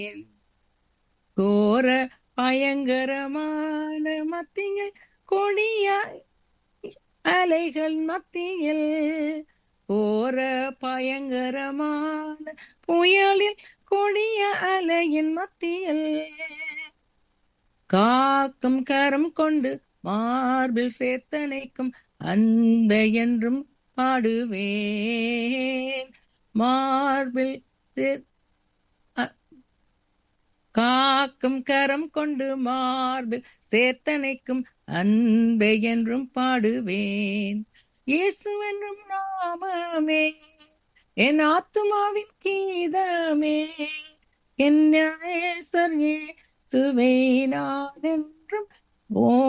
கோர பயங்கரமான மத்தியில் கொடிய அலைகள் மத்தியில் கோர பயங்கரமான புயலில் கொடிய அலையின் மத்தியில் காக்கும் கரம் கொண்டு மார்பில் சேர்த்தனைக்கும் அன்பை என்றும் பாடுவேன் மார்பில் சே- அ- காக்கும் கரம் கொண்டு மார்பில் சேர்த்தனைக்கும் அன்பை என்றும் பாடுவேன் இயேசு என்றும் நாமமே என் ஆத்துமாவின் கீதமே என் நேசர் இயேசுவே நான் என்றும் ஓ